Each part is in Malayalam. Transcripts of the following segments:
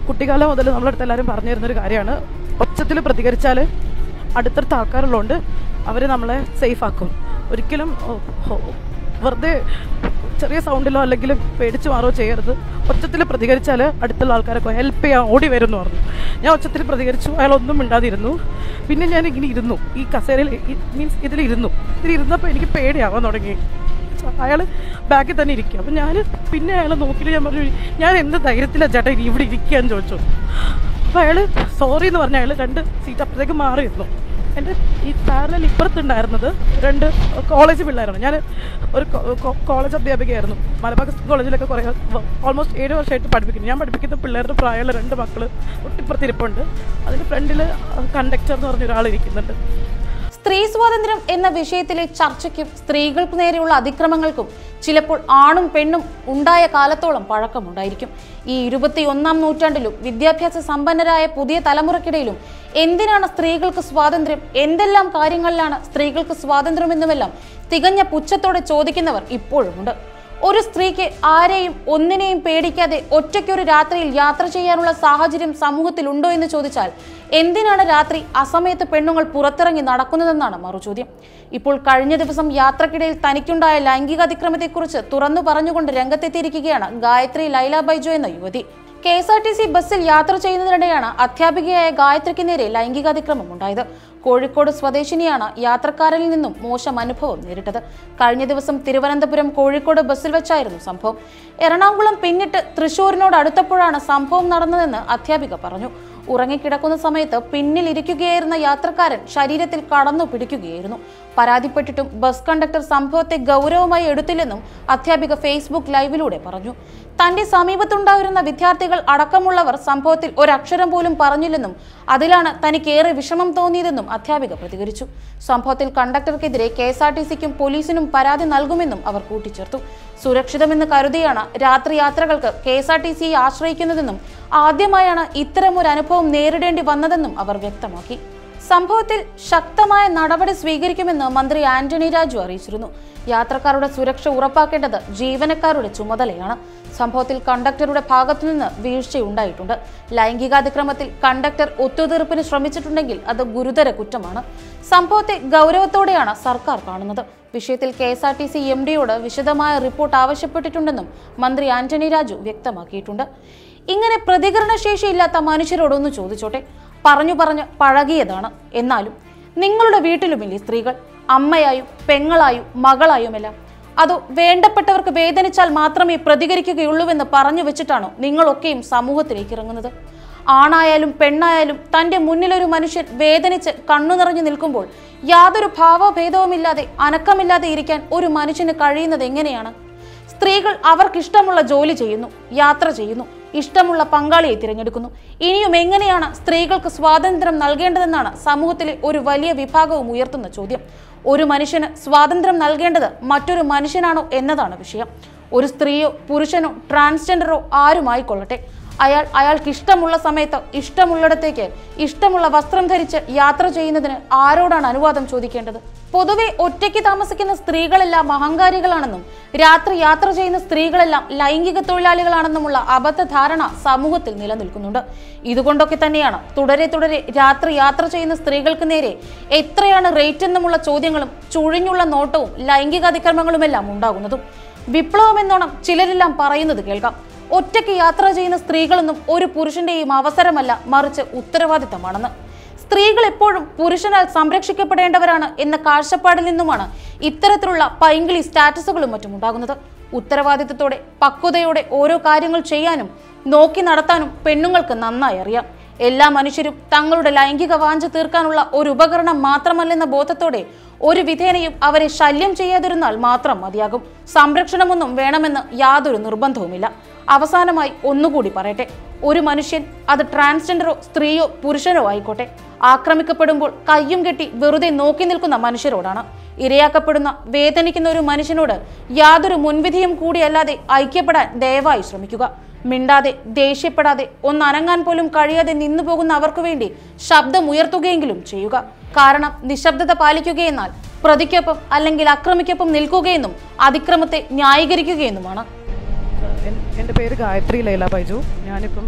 കുട്ടിക്കാലം മുതൽ നമ്മളെ അടുത്ത് എല്ലാവരും പറഞ്ഞു തരുന്നൊരു കാര്യമാണ് ഒച്ചത്തിൽ പ്രതികരിച്ചാൽ അടുത്തടുത്ത ആൾക്കാരുള്ളതുകൊണ്ട് അവർ നമ്മളെ സേഫ് ആക്കും ഒരിക്കലും ഓ, ഓ, വെറുതെ ചെറിയ സൗണ്ടിലോ അല്ലെങ്കിൽ പേടിച്ച് മാറോ ചെയ്യരുത് ഒച്ചത്തിൽ പ്രതികരിച്ചാൽ അടുത്തുള്ള ആൾക്കാരൊക്കെ ഹെൽപ്പ് ചെയ്യാൻ ഓടി വരും എന്ന് പറഞ്ഞു ഞാൻ ഒച്ചത്തിൽ പ്രതികരിച്ചു അയാളൊന്നും മിണ്ടാതിരുന്നു പിന്നെ ഞാൻ ഇങ്ങനെ ഇരുന്നു ഈ കസേരയിൽ മീൻസ് ഇതിലിരുന്നു ഇതിലിരുന്നപ്പോൾ എനിക്ക് പേടിയാവാൻ തുടങ്ങി അയാൾ ബാക്കിൽ തന്നെ ഇരിക്കുക അപ്പം ഞാൻ പിന്നെ അയാളെ നോക്കിയിട്ട് ഞാൻ പറഞ്ഞു ഞാൻ എന്ത് ധൈര്യത്തിലാണ് ചേട്ടാ ഇനി ഇവിടെ ഇരിക്കുകയെന്ന് ചോദിച്ചു അപ്പോൾ അയാൾ സോറി എന്ന് പറഞ്ഞ അയാൾ രണ്ട് സീറ്റ് അപ്പുറത്തേക്ക് മാറിയിരുന്നു എൻ്റെ ഈ പാരലൽ ഇപ്പുറത്തുണ്ടായിരുന്നത് രണ്ട് കോളേജ് പിള്ളേരാണ് ഞാൻ ഒരു കോളേജ് അധ്യാപികയായിരുന്നു മലബാർ കോളേജിലൊക്കെ കുറേ ഓൾമോസ്റ്റ് ഏഴ് വർഷമായിട്ട് പഠിപ്പിക്കുന്നു ഞാൻ പഠിപ്പിക്കുന്ന പിള്ളേരുടെ പ്രായമുള്ള രണ്ട് മക്കൾ ഒട്ടിപ്പുറത്ത് ഇരിപ്പുണ്ട് അതിന് ഫ്രണ്ടിൽ കണ്ടക്ടർ എന്ന് പറഞ്ഞ ഒരാൾ ഇരിക്കുന്നുണ്ട് സ്ത്രീ സ്വാതന്ത്ര്യം എന്ന വിഷയത്തിലെ ചർച്ചയ്ക്കും സ്ത്രീകൾക്ക് നേരെയുള്ള അതിക്രമങ്ങൾക്കും ചിലപ്പോൾ ആണും പെണ്ണും ഉണ്ടായ കാലത്തോളം പഴക്കമുണ്ടായിരിക്കും ഈ ഇരുപത്തി ഒന്നാം നൂറ്റാണ്ടിലും വിദ്യാഭ്യാസ സമ്പന്നരായ പുതിയ തലമുറയ്ക്കിടയിലും എന്തിനാണ് സ്ത്രീകൾക്ക് സ്വാതന്ത്ര്യം എന്തെല്ലാം കാര്യങ്ങളിലാണ് സ്ത്രീകൾക്ക് സ്വാതന്ത്ര്യമെന്നുമെല്ലാം തികഞ്ഞ പുച്ഛത്തോടെ ചോദിക്കുന്നവർ ഇപ്പോഴുമുണ്ട് ഒരു സ്ത്രീക്ക് ആരെയും ഒന്നിനെയും പേടിക്കാതെ ഒറ്റയ്ക്കൊരു രാത്രിയിൽ യാത്ര ചെയ്യാനുള്ള സാഹചര്യം സമൂഹത്തിൽ ഉണ്ടോ എന്ന് ചോദിച്ചാൽ എന്തിനാണ് രാത്രി അസമയത്ത് പെണ്ണുങ്ങൾ പുറത്തിറങ്ങി നടക്കുന്നതെന്നാണ് മറുചോദ്യം ഇപ്പോൾ കഴിഞ്ഞ ദിവസം യാത്രക്കിടയിൽ തനിക്കുണ്ടായ ലൈംഗിക അതിക്രമത്തെക്കുറിച്ച് തുറന്നു പറഞ്ഞുകൊണ്ട് രംഗത്തെത്തിയിരിക്കുകയാണ് ഗായത്രി ലൈല ബൈജു എന്ന യുവതി K S R T C ബസ്സിൽ യാത്ര ചെയ്യുന്നതിനിടെയാണ് അധ്യാപികയായ ഗായത്രിക്ക് നേരെ ലൈംഗികാതിക്രമം ഉണ്ടായത് കോഴിക്കോട് സ്വദേശിനിയാണ് യാത്രക്കാരിൽ നിന്നും മോശം അനുഭവം നേരിട്ടത് കഴിഞ്ഞ ദിവസം തിരുവനന്തപുരം കോഴിക്കോട് ബസ്സിൽ വെച്ചായിരുന്നു സംഭവം എറണാകുളം പിന്നിട്ട് തൃശൂരിനോട് അടുത്തപ്പോഴാണ് സംഭവം നടന്നതെന്ന് അധ്യാപിക പറഞ്ഞു ഉറങ്ങിക്കിടക്കുന്ന സമയത്ത് പിന്നിൽ ഇരിക്കുകയായിരുന്ന യാത്രക്കാരൻ ശരീരത്തിൽ കടന്നു പിടിക്കുകയായിരുന്നു പരാതിപ്പെട്ടിട്ടും ബസ് കണ്ടക്ടർ സംഭവത്തെ ഗൗരവമായി എടുത്തില്ലെന്നും അധ്യാപിക ഫേസ്ബുക്ക് ലൈവിലൂടെ പറഞ്ഞു തന്റെ സമീപത്തുണ്ടായിരുന്ന വിദ്യാർത്ഥികൾ അടക്കമുള്ളവർ സംഭവത്തിൽ ഒരക്ഷരം പോലും പറഞ്ഞില്ലെന്നും അതിലാണ് തനിക്കേറെ വിഷമം തോന്നിയതെന്നും അധ്യാപിക പ്രതികരിച്ചു സംഭവത്തിൽ കണ്ടക്ടർക്കെതിരെ കെ എസ് ആർ ടി സിക്കും പോലീസിനും പരാതി നൽകുമെന്നും അവർ കൂട്ടിച്ചേർത്തു സുരക്ഷിതമെന്ന് കരുതിയാണ് രാത്രി യാത്രകൾക്ക് കെ എസ് ആർ ടി സിയെ ആശ്രയിക്കുന്നതെന്നും ആദ്യമായാണ് ഇത്തരമൊരു അനുഭവം നേരിടേണ്ടി വന്നതെന്നും അവർ വ്യക്തമാക്കി സംഭവത്തിൽ ശക്തമായ നടപടി സ്വീകരിക്കുമെന്ന് മന്ത്രി ആന്റണി രാജു അറിയിച്ചിരുന്നു യാത്രക്കാരുടെ സുരക്ഷ ഉറപ്പാക്കേണ്ടത് ജീവനക്കാരുടെ ചുമതലയാണ് സംഭവത്തിൽ കണ്ടക്ടറുടെ ഭാഗത്തുനിന്ന് വീഴ്ചയുണ്ടായിട്ടുണ്ട് ലൈംഗികാതിക്രമത്തിൽ കണ്ടക്ടർ ഒത്തുതീർപ്പിന് ശ്രമിച്ചിട്ടുണ്ടെങ്കിൽ അത് ഗുരുതര കുറ്റമാണ് സംഭവത്തെ ഗൗരവത്തോടെയാണ് സർക്കാർ കാണുന്നത് വിഷയത്തിൽ K S R T C M ഡിയോട് വിശദമായ റിപ്പോർട്ട് ആവശ്യപ്പെട്ടിട്ടുണ്ടെന്നും മന്ത്രി ആന്റണി രാജു വ്യക്തമാക്കിയിട്ടുണ്ട് ഇങ്ങനെ പ്രതികരണശേഷിയില്ലാത്ത മനുഷ്യരോടൊന്ന് ചോദിച്ചോട്ടെ പറഞ്ഞു പറഞ്ഞ് പഴകിയതാണ് എന്നാലും നിങ്ങളുടെ വീട്ടിലുമില്ലേ സ്ത്രീകൾ അമ്മയായും പെങ്ങളായും മകളായുമെല്ലാം അതോ വേണ്ടപ്പെട്ടവർക്ക് വേദനിച്ചാൽ മാത്രമേ പ്രതികരിക്കുകയുള്ളൂവെന്ന് പറഞ്ഞു വെച്ചിട്ടാണോ നിങ്ങളൊക്കെയും സമൂഹത്തിലേക്ക് ഇറങ്ങുന്നത് ആണായാലും പെണ്ണായാലും തൻ്റെ മുന്നിലൊരു മനുഷ്യൻ വേദനിച്ച് കണ്ണു നിറഞ്ഞു നിൽക്കുമ്പോൾ യാതൊരു ഭാവഭേദവുമില്ലാതെ അനക്കമില്ലാതെ ഇരിക്കാൻ ഒരു മനുഷ്യന് കഴിയുന്നത് എങ്ങനെയാണ് സ്ത്രീകൾ അവർക്കിഷ്ടമുള്ള ജോലി ചെയ്യുന്നു യാത്ര ചെയ്യുന്നു ഇഷ്ടമുള്ള പങ്കാളിയെ തിരഞ്ഞെടുക്കുന്നു ഇനിയും എങ്ങനെയാണ് സ്ത്രീകൾക്ക് സ്വാതന്ത്ര്യം നൽകേണ്ടതെന്നാണ് സമൂഹത്തിലെ ഒരു വലിയ വിഭാഗവും ഉയർത്തുന്ന ചോദ്യം ഒരു മനുഷ്യന് സ്വാതന്ത്ര്യം നൽകേണ്ടത് മറ്റൊരു മനുഷ്യനാണോ എന്നതാണ് വിഷയം ഒരു സ്ത്രീയോ പുരുഷനോ ട്രാൻസ്ജെൻഡറോ ആരുമായിക്കൊള്ളട്ടെ അയാൾ അയാൾക്ക് ഇഷ്ടമുള്ള സമയത്ത് ഇഷ്ടമുള്ളിടത്തേക്ക് ഇഷ്ടമുള്ള വസ്ത്രം ധരിച്ച് യാത്ര ചെയ്യുന്നതിന് ആരോടാണ് അനുവാദം ചോദിക്കേണ്ടത് പൊതുവെ ഒറ്റയ്ക്ക് താമസിക്കുന്ന സ്ത്രീകളെല്ലാം അഹങ്കാരികളാണെന്നും രാത്രി യാത്ര ചെയ്യുന്ന സ്ത്രീകളെല്ലാം ലൈംഗിക തൊഴിലാളികളാണെന്നുമുള്ള അബദ്ധ ധാരണ സമൂഹത്തിൽ നിലനിൽക്കുന്നുണ്ട് ഇതുകൊണ്ടൊക്കെ തന്നെയാണ് തുടരെ തുടരെ രാത്രി യാത്ര ചെയ്യുന്ന സ്ത്രീകൾക്ക് നേരെ എത്രയാണ് റേറ്റ് എന്നുമുള്ള ചോദ്യങ്ങളും ചുഴിഞ്ഞുള്ള നോട്ടവും ലൈംഗിക അതിക്രമങ്ങളുമെല്ലാം ഉണ്ടാകുന്നതും വിപ്ലവം എന്നോണം ചിലരെല്ലാം പറയുന്നത് കേൾക്കാം ഒറ്റയ്ക്ക് യാത്ര ചെയ്യുന്ന സ്ത്രീകളൊന്നും ഒരു പുരുഷന്റെയും അവസരമല്ല മറിച്ച് ഉത്തരവാദിത്തമാണെന്ന് സ്ത്രീകൾ എപ്പോഴും പുരുഷനാൽ സംരക്ഷിക്കപ്പെടേണ്ടവരാണ് എന്ന കാഴ്ചപ്പാടിൽ നിന്നുമാണ് ഇത്തരത്തിലുള്ള പൈങ്കിളി സ്റ്റാറ്റസുകളും മറ്റും ഉണ്ടാകുന്നത് ഉത്തരവാദിത്തത്തോടെ പക്വതയോടെ ഓരോ കാര്യങ്ങൾ ചെയ്യാനും നോക്കി നടത്താനും പെണ്ണുങ്ങൾക്ക് നന്നായി അറിയാം എല്ലാ മനുഷ്യരും തങ്ങളുടെ ലൈംഗിക വാഞ്ച തീർക്കാനുള്ള ഒരു ഉപകരണം മാത്രമല്ലെന്ന ബോധത്തോടെ ഒരു വിധേനയും അവരെ ശല്യം ചെയ്യാതിരുന്നാൽ മാത്രം മതിയാകും സംരക്ഷണമൊന്നും വേണമെന്ന് യാതൊരു നിർബന്ധവുമില്ല അവസാനമായി ഒന്നുകൂടി പറയട്ടെ ഒരു മനുഷ്യൻ അത് ട്രാൻസ്ജെൻഡറോ സ്ത്രീയോ പുരുഷനോ ആയിക്കോട്ടെ ആക്രമിക്കപ്പെടുമ്പോൾ കയ്യും കെട്ടി വെറുതെ നോക്കി നിൽക്കുന്ന മനുഷ്യരോടാണ് ഇരയാക്കപ്പെടുന്ന വേദനിക്കുന്ന ഒരു മനുഷ്യനോട് യാതൊരു മുൻവിധിയും കൂടിയല്ലാതെ ഐക്യപ്പെടാൻ ദയവായി ശ്രമിക്കുക മിണ്ടാതെ ദേഷ്യപ്പെടാതെ ഒന്നനങ്ങാൻ പോലും കഴിയാതെ നിന്നു പോകുന്ന അവർക്ക് വേണ്ടി ശബ്ദം ഉയർത്തുകയെങ്കിലും ചെയ്യുക കാരണം നിശബ്ദത പാലിക്കുകയെന്നാൽ പ്രതിക്കൊപ്പം അല്ലെങ്കിൽ അക്രമിക്കൊപ്പം നിൽക്കുകയെന്നും അതിക്രമത്തെ ന്യായീകരിക്കുകയെന്നുമാണ് എൻ- എൻ്റെ പേര് ഗായത്രി ലൈല ബൈജു ഞാനിപ്പം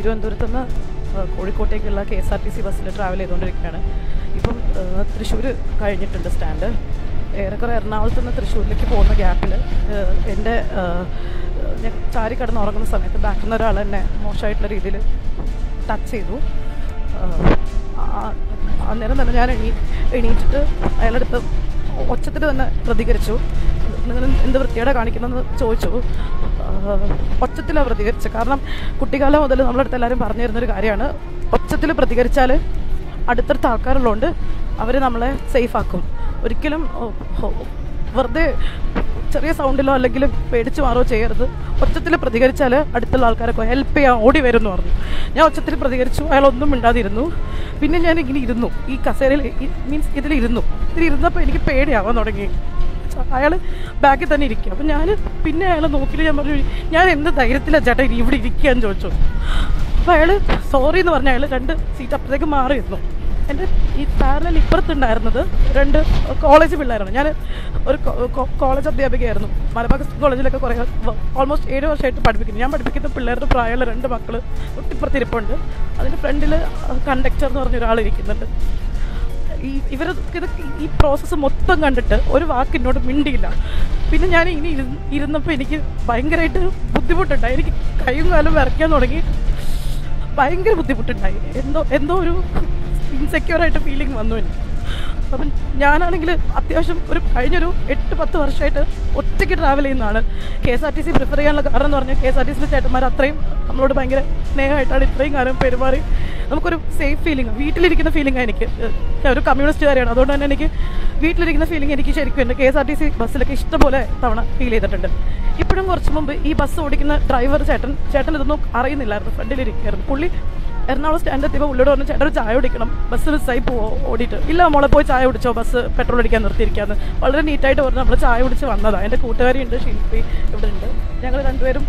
തിരുവനന്തപുരത്ത് നിന്ന് കോഴിക്കോട്ടേക്കുള്ള K S R T C ബസ്സിൽ ട്രാവൽ ചെയ്തുകൊണ്ടിരിക്കുകയാണ് ഇപ്പം തൃശ്ശൂർ കഴിഞ്ഞിട്ടുണ്ട് സ്റ്റാൻഡ് ഏറെക്കുറെ എറണാകുളത്ത് നിന്ന് തൃശ്ശൂരിലേക്ക് പോകുന്ന ഗ്യാപ്പിൽ എൻ്റെ ഞാൻ ചാരി കിടന്ന് ഉറങ്ങുന്ന സമയത്ത് ബാക്കിൽ നിന്ന് ഒരാൾ എന്നെ മോശമായിട്ടുള്ള രീതിയിൽ ടച്ച് ചെയ്തു ആഹ് ആ- അന്നേരം തന്നെ ഞാൻ എണീ എണീറ്റിട്ട് അയാളുടെ അടുത്ത് ഒച്ചത്തിൽ തന്നെ പ്രതികരിച്ചു നിങ്ങൾ എന്ത് വൃത്തിയോടെ കാണിക്കുന്നതെന്ന് ചോദിച്ചു ഒച്ചത്തിലാണ് പ്രതികരിച്ചത് കാരണം കുട്ടിക്കാലം മുതൽ നമ്മുടെ അടുത്ത് എല്ലാവരും പറഞ്ഞു തരുന്നൊരു കാര്യമാണ് ഒച്ചത്തിൽ പ്രതികരിച്ചാൽ അടുത്തടുത്ത ആൾക്കാരുള്ളതുകൊണ്ട് അവർ നമ്മളെ സേഫ് ആക്കും ഒരിക്കലും ഓ, ഓ, വെറുതെ ചെറിയ സൗണ്ടിലോ അല്ലെങ്കിൽ പേടിച്ച് മാറോ ചെയ്യരുത് ഒച്ചത്തിൽ പ്രതികരിച്ചാൽ അടുത്തുള്ള ആൾക്കാരൊക്കെ ഹെൽപ്പ് ചെയ്യാൻ ഓടി വരും എന്ന് പറഞ്ഞു ഞാൻ ഒച്ചത്തിൽ പ്രതികരിച്ചു അയാൾ ഒന്നും മിണ്ടാതിരുന്നു പിന്നെ ഞാൻ ഇങ്ങനെ ഇരുന്നു ഈ കസേരയിൽ മീൻസ് ഇതിലിരുന്നു ഇതിലിരുന്നപ്പോൾ എനിക്ക് പേടിയാവാൻ തുടങ്ങി അയാൾ ബാക്കിൽ തന്നെ ഇരിക്കുക അപ്പം ഞാൻ പിന്നെ അയാളെ നോക്കിയിട്ട് ഞാൻ പറഞ്ഞു ഞാൻ എന്ത് ധൈര്യത്തിലാണ് ചേട്ടാ ഇനി ഇവിടെ ഇരിക്കുകയെന്ന് ചോദിച്ചു അപ്പോൾ അയാൾ സോറി എന്ന് പറഞ്ഞ അയാൾ രണ്ട് സീറ്റ് അപ്പുറത്തേക്ക് മാറിയിരുന്നു എൻ്റെ ഈ പാരലൽ ഇപ്പുറത്തുണ്ടായിരുന്നത് രണ്ട് കോളേജ് പിള്ളേരാണ് ഞാൻ ഒരു കോളേജ് അധ്യാപികയായിരുന്നു മലബാർ കോളേജിലൊക്കെ കുറേ ഓൾമോസ്റ്റ് ഏഴ് വർഷമായിട്ട് പഠിപ്പിക്കുന്നു ഞാൻ പഠിപ്പിക്കുന്ന പിള്ളേരുടെ പ്രായമുള്ള രണ്ട് മക്കൾ ഇപ്പുറത്ത് ഇരിപ്പുണ്ട് അതിൻ്റെ ഫ്രണ്ടിൽ കണ്ടക്ടർ എന്ന് പറഞ്ഞ ഒരാൾ ഇരിക്കുന്നുണ്ട് ഈ ഇവർ ഇത് ഈ പ്രോസസ്സ് മൊത്തം കണ്ടിട്ട് ഒരു വാക്ക് എന്നോട് മിണ്ടിയില്ല പിന്നെ ഞാൻ ഇനി ഇരുന്ന് ഇരുന്നപ്പോൾ എനിക്ക് ഭയങ്കരമായിട്ട് ബുദ്ധിമുട്ടുണ്ടായി എനിക്ക് കൈയും കാലും വിറയ്ക്കാൻ തുടങ്ങി ഭയങ്കര ബുദ്ധിമുട്ടുണ്ടായി എന്തോ എന്തോ ഒരു ഇൻസെക്യൂറായിട്ട് ഫീലിംഗ് വന്നു എനിക്ക് അപ്പം ഞാനാണെങ്കിൽ അത്യാവശ്യം ഒരു കഴിഞ്ഞൊരു എട്ട് പത്ത് വർഷമായിട്ട് ഒറ്റയ്ക്ക് ട്രാവൽ ചെയ്യുന്നതാണ് K S R T C prefer ചെയ്യാനുള്ള കാരണം എന്ന് പറഞ്ഞാൽ കെ എസ് ആർ ടി സിയിലെ ചേട്ടന്മാർ അത്രയും നമ്മളോട് ഭയങ്കര സ്നേഹമായിട്ടാണ് ഇത്രയും കാലം പെരുമാറി നമുക്കൊരു സേഫ് ഫീലിംഗ് വീട്ടിലിരിക്കുന്ന ഫീലിംഗ് എനിക്ക് ഏഹ് ഞാൻ ഒരു കമ്മ്യൂണിസ്റ്റുകാരിയാണ് അതുകൊണ്ട് തന്നെ എനിക്ക് വീട്ടിലിരിക്കുന്ന ഫീലിംഗ് എനിക്ക് ശരിക്കും ഉണ്ട് K S R T C ബസ്സിലൊക്കെ ഇഷ്ടംപോലെ തവണ ഫീൽ ചെയ്തിട്ടുണ്ട് ഇപ്പോഴും കുറച്ച് മുമ്പ് ഈ ബസ് ഓടിക്കുന്ന ഡ്രൈവർ ചേട്ടൻ ചേട്ടൻ ഇതൊന്നും അറിയുന്നില്ലായിരുന്നു ഫ്രണ്ടിലിരിക്കുകയായിരുന്നു പുള്ളി എറണാകുളം സ്റ്റാൻഡ് എത്തിയപ്പോൾ ഉള്ളിലോട് പറഞ്ഞു ചേട്ടൻ ഒരു ചായ കുടിക്കണം ബസ് മിസ്സായി പോവോ ഓടിയിട്ട് ഇല്ല മോളെ പോയി ചായ കുടിച്ചോ ബസ് പെട്രോൾ അടിക്കാൻ നിർത്തിയിരിക്കാന്ന് വളരെ നീറ്റായിട്ട് പറഞ്ഞു നമ്മൾ ചായ കുടിച്ച് വന്നതാണ് എൻ്റെ കൂട്ടുകാരി ഉണ്ട് ശില്പി ഇവിടെ ഉണ്ട് ഞങ്ങൾ രണ്ടുപേരും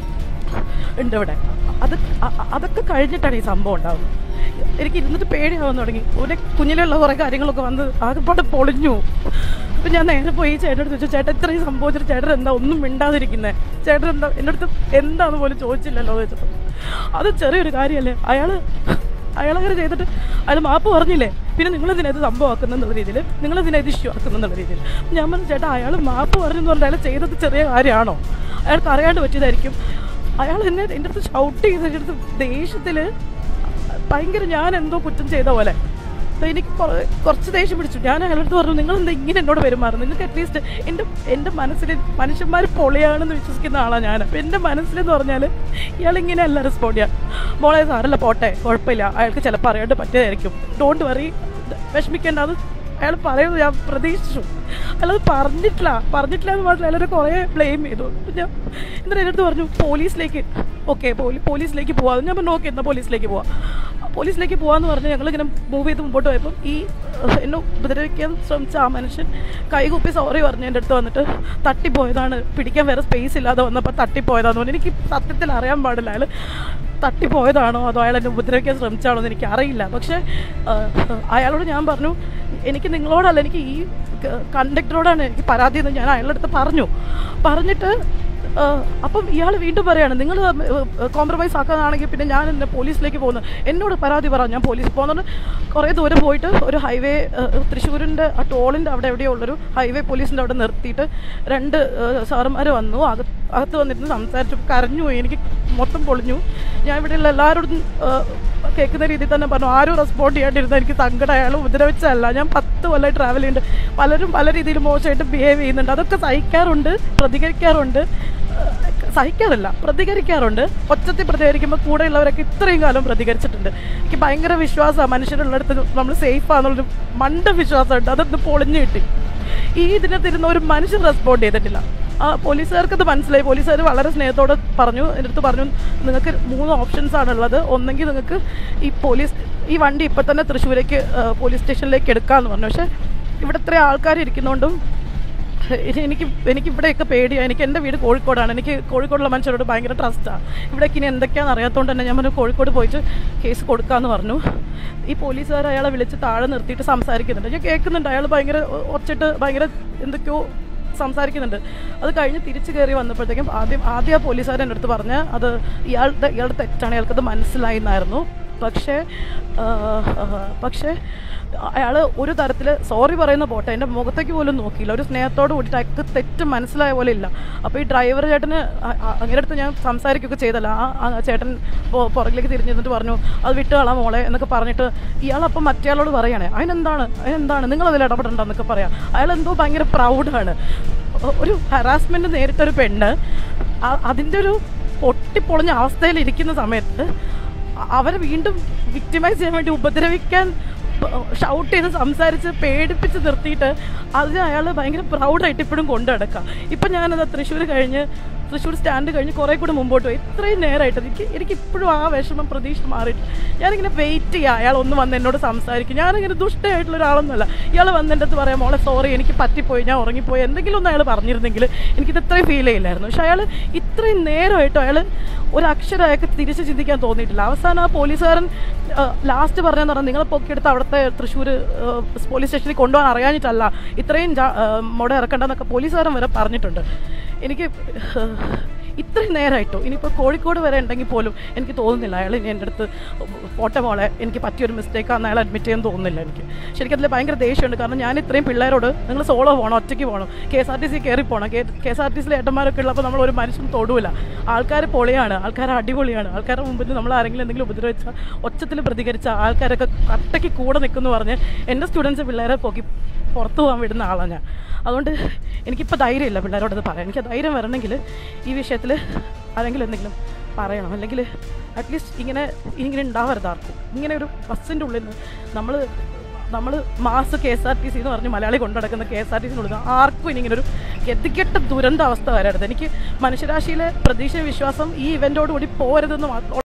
ഉണ്ട് ഇവിടെ അത് അ- അ- അതൊക്കെ കഴിഞ്ഞിട്ടാണ് ഈ സംഭവം ഉണ്ടാകുന്നത് എനിക്ക് ഇരുന്നിട്ട് പേടിയാവാൻ തുടങ്ങി ഒരു കുഞ്ഞിലുള്ള കുറേ കാര്യങ്ങളൊക്കെ വന്ന് ആകെപ്പാടെ പൊളിഞ്ഞു അപ്പം ഞാൻ നേരെ പോയി ചേട്ടനോട് ചോദിച്ചു ചേട്ടൻ ഇത്രയും സംഭവിച്ചിട്ട് ചേട്ടൻ എന്താ ഒന്നും മിണ്ടാതിരിക്കുന്നത് ചേട്ടൻ എന്താ എൻ്റെ അടുത്ത് എന്താന്ന് പോലും ചോദിച്ചില്ലല്ലോ എന്ന് വെച്ചപ്പോൾ അത് ചെറിയൊരു കാര്യമല്ലേ അയാൾ അയാളങ്ങനെ ചെയ്തിട്ട് അയാൾ മാപ്പ് പറഞ്ഞില്ലേ പിന്നെ നിങ്ങൾ ഇതിനകത്ത് സംഭവമാക്കുന്ന എന്നുള്ള രീതിയിൽ നിങ്ങൾ ഇതിനകത്ത് ഇഷ്യൂ ആക്കുന്ന എന്നുള്ള രീതിയിൽ ഞാൻ പറഞ്ഞു ചേട്ടാ അയാൾ മാപ്പ് പറഞ്ഞെന്ന് പറഞ്ഞാൽ അയാൾ ചെയ്തത് ചെറിയ കാര്യമാണോ അയാൾക്ക് അറിയാണ്ട് പറ്റിയതായിരിക്കും അയാൾ എന്നെ എൻ്റെ അടുത്ത് ഷൗട്ട് ചെയ്ത് എൻ്റെ അടുത്ത് ദേഷ്യത്തിൽ ഭയങ്കര ഞാൻ എന്തോ കുറ്റം ചെയ്ത പോലെ അപ്പോൾ എനിക്ക് കുറ- കുറച്ച് ദേഷ്യം പിടിച്ചു ഞാൻ അയാളടുത്ത് പറഞ്ഞു നിങ്ങൾ എന്താ ഇങ്ങനെ എന്നോട് പെരുമാറുന്നത് നിങ്ങൾക്ക് അറ്റ്ലീസ്റ്റ് എൻ്റെ എൻ്റെ മനസ്സിൽ മനുഷ്യന്മാർ പൊളിയാണെന്ന് വിശ്വസിക്കുന്ന ആളാണ് ഞാൻ അപ്പോൾ എൻ്റെ മനസ്സിലെന്ന് പറഞ്ഞാൽ ഇയാൾ ഇങ്ങനെയല്ല റെസ്പോണ്ട് ചെയ്യാം മോളെ സാറല്ല പോട്ടെ കുഴപ്പമില്ല അയാൾക്ക് ചിലപ്പോൾ അറിയാണ്ട് പറ്റിയതായിരിക്കും ഡോണ്ട് വറി വിഷമിക്കേണ്ട അത് അയാൾ പറയുന്നത് ഞാൻ പ്രതീക്ഷിച്ചു അയാളത് പറഞ്ഞിട്ടില്ല പറഞ്ഞിട്ടില്ല എന്ന് മാത്രമല്ല അയാളൊരു കുറേ ബ്ലെയിം ചെയ്തു അപ്പം ഞാൻ എന്നിട്ട് എൻ്റെ അടുത്ത് പറഞ്ഞു പോലീസിലേക്ക് ഓക്കെ പോലീ പോലീസിലേക്ക് പോവാം ഞാൻ പറഞ്ഞു ഓക്കെ എന്നാൽ പോലീസിലേക്ക് പോവാം പോലീസിലേക്ക് പോകാമെന്ന് പറഞ്ഞ് ഞങ്ങളിങ്ങനെ മൂവ് ചെയ്ത് മുമ്പോട്ട് പോയപ്പം ഈ ഏഹ്, എന്നെ ഉപദ്രവിക്കാൻ ശ്രമിച്ച ആ മനുഷ്യൻ കൈകൂപ്പി സോറി പറഞ്ഞു എൻ്റെ അടുത്ത് വന്നിട്ട് തട്ടിപ്പോയതാണ് പിടിക്കാൻ വേറെ സ്പേസ് ഇല്ലാതെ വന്നപ്പോൾ തട്ടിപ്പോയതാന്ന് പറഞ്ഞു എനിക്ക് സത്യത്തിൽ അറിയാൻ പാടില്ല അയാൾ തട്ടിപ്പോയതാണോ അതോ അയാൾ എന്നെ ഉപദ്രവിക്കാൻ ശ്രമിച്ചാണോ എന്ന് എനിക്ക് അറിയില്ല പക്ഷേ ഏഹ്, അയാളോട് ഞാൻ പറഞ്ഞു എനിക്ക് നിങ്ങളോടല്ല എനിക്ക് ഈ കണ്ടക്ടറോടാണ് എനിക്ക് പരാതി എന്ന് ഞാൻ അയാളുടെ അടുത്ത് പറഞ്ഞു പറഞ്ഞിട്ട് ഏഹ്, അപ്പം ഇയാൾ വീണ്ടും പറയാണ് നിങ്ങൾ കോംപ്രമൈസ് ആക്കാനാണെങ്കിൽ പിന്നെ ഞാൻ എന്നെ പോലീസിലേക്ക് പോകുന്നു എന്നോട് പരാതി പറ ഞാൻ പോലീസിൽ പോകുന്നുണ്ട് കുറേ ദൂരം പോയിട്ട് ഒരു ഹൈവേ തൃശ്ശൂരിൻ്റെ ആ ടോളിൻ്റെ അവിടെ എവിടെയോ ഉള്ളൊരു ഹൈവേ പോലീസിൻ്റെ അവിടെ നിർത്തിയിട്ട് രണ്ട് സാറുമാർ വന്നു അകത്ത് അകത്ത് വന്നിട്ട് സംസാരിച്ചു കരഞ്ഞു പോയി എനിക്ക് മൊത്തം പൊളിഞ്ഞു ഞാൻ ഇവിടെയുള്ള എല്ലാവരോടും ഏഹ്, കേൾക്കുന്ന രീതിയിൽ തന്നെ പറഞ്ഞു ആരും റെസ്പോണ്ട് ചെയ്യാണ്ടിരുന്ന എനിക്ക് സങ്കടം അയാൾ ഉപദ്രവിച്ചതല്ല ഞാൻ പത്ത് കൊല്ലമായി ട്രാവൽ ചെയ്യുന്നുണ്ട് പലരും പല രീതിയിൽ മോശമായിട്ട് ബിഹേവ് ചെയ്യുന്നുണ്ട് അതൊക്കെ സഹിക്കാറുണ്ട് പ്രതികരിക്കാറുണ്ട് ഏഹ്, സഹിക്കാറില്ല പ്രതികരിക്കാറുണ്ട് ഒച്ചത്തിൽ പ്രതികരിക്കുമ്പോൾ കൂടെയുള്ളവരൊക്കെ ഇത്രയും കാലം പ്രതികരിച്ചിട്ടുണ്ട് എനിക്ക് ഭയങ്കര വിശ്വാസമാണ് മനുഷ്യരുള്ളിടത്ത് നമ്മൾ സേഫാന്നുള്ളൊരു മണ്ട വിശ്വാസമുണ്ട് അതൊന്ന് പൊളിഞ്ഞു കിട്ടി ഈ ഇതിനകത്തിരുന്ന ഒരു മനുഷ്യൻ റെസ്പോണ്ട് ചെയ്തിട്ടില്ല ആ പോലീസുകാർക്ക് അത് മനസ്സിലായി പോലീസുകാർ വളരെ സ്നേഹത്തോടെ പറഞ്ഞു എൻ്റെ അടുത്ത് പറഞ്ഞു നിങ്ങൾക്ക് മൂന്ന് ഓപ്ഷൻസ് ആണുള്ളത് ഒന്നെങ്കിൽ നിങ്ങൾക്ക് ഈ പോലീസ് ഈ വണ്ടി ഇപ്പം തന്നെ തൃശ്ശൂരേക്ക് ആ, പോലീസ് സ്റ്റേഷനിലേക്ക് എടുക്കാമെന്ന് പറഞ്ഞു പക്ഷേ ഇവിടെ ഇത്ര ആൾക്കാർ ഇരിക്കുന്നതുകൊണ്ടും ഇനി എനിക്ക് എനിക്ക് ഇവിടെയൊക്കെ പേടിയാണ് എനിക്ക് എൻ്റെ വീട് കോഴിക്കോടാണ് എനിക്ക് കോഴിക്കോടുള്ള മനുഷ്യരോട് ഭയങ്കര ട്രസ്റ്റാണ് ഇവിടേക്ക് ഇനി എന്തൊക്കെയാണെന്ന് അറിയാത്തതുകൊണ്ട് തന്നെ ഞാൻ പറഞ്ഞു കോഴിക്കോട് പോയിട്ട് കേസ് കൊടുക്കാമെന്ന് പറഞ്ഞു ഈ പോലീസുകാർ അയാളെ വിളിച്ച് താഴെ നിർത്തിയിട്ട് സംസാരിക്കുന്നുണ്ട് ഞാൻ കേൾക്കുന്നുണ്ട് അയാൾ ഭയങ്കര ഒ- ഒച്ചിട്ട് ഭയങ്കര എന്തൊക്കെയോ സംസാരിക്കുന്നുണ്ട് അത് കഴിഞ്ഞ് തിരിച്ചു കയറി വന്നപ്പോഴത്തേക്കും ആദ്യം ആദ്യം ആ പോലീസുകാരൻ എൻ്റെ അടുത്ത് പറഞ്ഞ് അത് ഇയാളുടെ ഇയാളുടെ തെറ്റാണ് ഇയാൾക്കത് മനസ്സിലായി എന്നായിരുന്നു പക്ഷേ ആ, ആ, പക്ഷേ അയാൾ ഒരു തരത്തിൽ സോറി പറയുന്ന പോട്ടെ എൻ്റെ മുഖത്തേക്ക് പോലും നോക്കിയില്ല ഒരു സ്നേഹത്തോട് കൂടിയിട്ട് അയാൾക്ക് തെറ്റ് മനസ്സിലായ പോലെ ഇല്ല അപ്പോൾ ഈ ഡ്രൈവർ ചേട്ടന് അ- അ- അങ്ങനെ അടുത്ത് ഞാൻ സംസാരിക്കുകയൊക്കെ ചെയ്തല്ല ആ ആ ചേട്ടൻ പൊ- പുറകിലേക്ക് തിരിഞ്ഞ് നിന്നിട്ട് പറഞ്ഞു അത് വിട്ട് കളാ മോളെ എന്നൊക്കെ പറഞ്ഞിട്ട് ഇയാളപ്പം മറ്റേയാളോട് പറയണേ അതിനെന്താണ് അതിനെന്താണ് നിങ്ങളതിൽ ഇടപെടണ്ടെന്നൊക്കെ പറയാം അയാൾ എന്തോ ഭയങ്കര പ്രൗഡാണ് ഒരു ഹറാസ്മെൻറ്റ് നേരിട്ടൊരു പെണ്ണ് ആ- അതിൻ്റെ ഒരു പൊട്ടിപ്പൊളിഞ്ഞ അവസ്ഥയിൽ ഇരിക്കുന്ന സമയത്ത് അ- അവരെ വീണ്ടും വിക്ടിമൈസ് ചെയ്യാൻ വേണ്ടി ഉപദ്രവിക്കാൻ ഷൗട്ട് ചെയ്ത് സംസാരിച്ച് പേടിപ്പിച്ച് നിർത്തിയിട്ട് അതിന് അയാൾ ഭയങ്കര പ്രൗഡായിട്ട് ഇപ്പോഴും കൊണ്ടു നടക്കാം ഇപ്പം ഞാനത് തൃശ്ശൂർ കഴിഞ്ഞ് തൃശ്ശൂർ സ്റ്റാൻഡ് കഴിഞ്ഞ് കുറേ കൂടി മുമ്പോട്ട് പോയി ഇത്രയും നേരമായിട്ട് എനിക്ക് എനിക്ക് ഇപ്പോഴും ആ വിഷമം പ്രതീക്ഷ മാറിയിട്ട് ഞാനിങ്ങനെ വെയിറ്റ് ചെയ്യുക അയാൾ ഒന്ന് വന്ന് എന്നോട് സംസാരിക്കും ഞാനിങ്ങനെ ദുഷ്ടമായിട്ടുള്ള ഒരാളൊന്നുമല്ല ഇയാൾ വന്ന് എൻ്റെ അടുത്ത് പറയാം മോളെ സോറി എനിക്ക് പറ്റിപ്പോയി ഞാൻ ഉറങ്ങിപ്പോയി എന്തെങ്കിലും ഒന്ന് അയാൾ പറഞ്ഞിരുന്നെങ്കിൽ എനിക്കിത് ഇത്രയും ഫീൽ ചെയ്യില്ലായിരുന്നു പക്ഷെ അയാൾ ഇത്രയും നേരമായിട്ടും അയാൾ ഒരു അക്ഷരം അയാൾക്ക് തിരിച്ച് ചിന്തിക്കാൻ തോന്നിയിട്ടില്ല അവസാനം ആ പോലീസുകാരൻ ലാസ്റ്റ് പറഞ്ഞതെന്ന് പറഞ്ഞാൽ നിങ്ങളെ പൊക്കിയെടുത്ത് അവിടുത്തെ തൃശ്ശൂർ പോലീസ് സ്റ്റേഷനിൽ കൊണ്ടുപോകാൻ അറിയാഞ്ഞിട്ടല്ല ഇത്രയും ജാ- ആ, മുട ഇറക്കണ്ടെന്നൊക്കെ പോലീസുകാരൻ വരെ പറഞ്ഞിട്ടുണ്ട് എനിക്ക് ഇത്രയും നേരമായിട്ടോ ഇനിയിപ്പോൾ കോഴിക്കോട് വരെ ഉണ്ടെങ്കിൽ പോലും എനിക്ക് തോന്നുന്നില്ല അയാൾ ഇനി എൻ്റെ അടുത്ത് പോട്ടെ മോളെ എനിക്ക് പറ്റിയൊരു മിസ്റ്റേക്കാണെന്ന് അയാൾ അഡ്മിറ്റ് ചെയ്യാൻ തോന്നുന്നില്ല എനിക്ക് ശരിക്കും അതിൽ ഭയങ്കര ദേഷ്യമുണ്ട് കാരണം ഞാൻ ഇത്രയും പിള്ളേരോട് നിങ്ങൾ സോളോ പോകണം ഒറ്റയ്ക്ക് പോകണം K S R T C കയറി പോകണം കെ എസ് ആർ ടി സിയിലെ ഏട്ടന്മാരൊക്കെ ഉള്ളപ്പോൾ നമ്മൾ ഒരു മനുഷ്യൻ തൊടൂല ആൾക്കാർ പൊളിയാണ് ആൾക്കാർ അടിപൊളിയാണ് ആൾക്കാരുടെ മുമ്പിൽ നമ്മൾ ആരെങ്കിലും എന്തെങ്കിലും ഉപദ്രവിച്ചാൽ ഒച്ചത്തിൽ പ്രതികരിച്ച ആൾക്കാരൊക്കെ കട്ടയ്ക്ക് കൂടെ നിൽക്കുന്നു പറഞ്ഞ് എൻ്റെ സ്റ്റുഡൻസ് പിള്ളേരെ പോക്കി പുറത്തു പോകാൻ വിടുന്ന ആളാണ് ഞാൻ അതുകൊണ്ട് എനിക്കിപ്പോൾ ധൈര്യമില്ല പിള്ളേരോടത് പറയാൻ എനിക്ക് ആ ധൈര്യം വരണമെങ്കിൽ ഈ വിഷയത്തിൽ ആരെങ്കിലും എന്തെങ്കിലും പറയണം അല്ലെങ്കിൽ അറ്റ്ലീസ്റ്റ് ഇങ്ങനെ ഇങ്ങനെ ഉണ്ടാവരുത് ആർക്കും ഇങ്ങനെ ഒരു ബസ്സിൻ്റെ ഉള്ളിൽ നിന്ന് നമ്മൾ നമ്മൾ mass K S R T C എന്ന് പറഞ്ഞ് മലയാളി കൊണ്ടു നടക്കുന്ന കെ എസ് ആർ ടി സിനുള്ളിൽ ആർക്കും ഇനി ഇങ്ങനെ ഒരു ഗതികെട്ട ദുരന്ത അവസ്ഥ വരരുത് എനിക്ക് മനുഷ്യരാശിയിലെ പ്രതീക്ഷ വിശ്വാസം ഈ ഇവൻ്റോടുകൂടി പോരുതെന്ന് മാത്രം